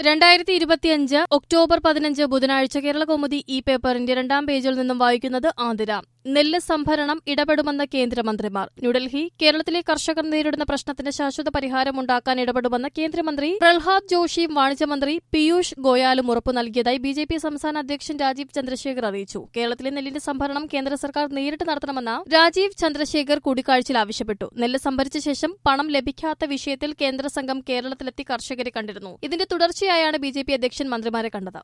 രണ്ടായിരത്തി ഇരുപത്തിയഞ്ച് ഒക്ടോബർ പതിനഞ്ച് ബുധനാഴ്ച കേരള കൗമുദി ഈ പേപ്പറിന്റെ രണ്ടാം പേജിൽ നിന്നും വായിക്കുന്നത് ആതിര നെല്ല് സംഭരണം ഇടപെടുമെന്ന് കേന്ദ്രമന്ത്രിമാർ ന്യൂഡൽഹി കേരളത്തിലെ കർഷകർ നേരിടുന്ന പ്രശ്നത്തിന് ശാശ്വത പരിഹാരമുണ്ടാക്കാൻ ഇടപെടുമെന്ന് കേന്ദ്രമന്ത്രി പ്രഹ്ലാദ് ജോഷിയും വാണിജ്യമന്ത്രി പീയൂഷ് ഗോയാലും ഉറപ്പു നൽകിയതായി ബി ജെ പി സംസ്ഥാന അധ്യക്ഷൻ രാജീവ് ചന്ദ്രശേഖർ അറിയിച്ചു കേരളത്തിലെ നെല്ലിന്റെ സംഭരണം കേന്ദ്ര സർക്കാർ നേരിട്ട് നടത്തണമെന്ന് രാജീവ് ചന്ദ്രശേഖർ കൂടിക്കാഴ്ചയിൽ ആവശ്യപ്പെട്ടു നെല്ല് സംഭരിച്ച ശേഷം പണം ലഭിക്കാത്ത വിഷയത്തിൽ കേന്ദ്ര സംഘം കേരളത്തിലെത്തി കർഷകരെ കണ്ടിരുന്നു ഇതിന്റെ തുടർച്ചയായാണ് ബി ജെ പി അധ്യക്ഷൻ മന്ത്രിമാരെ കണ്ടത്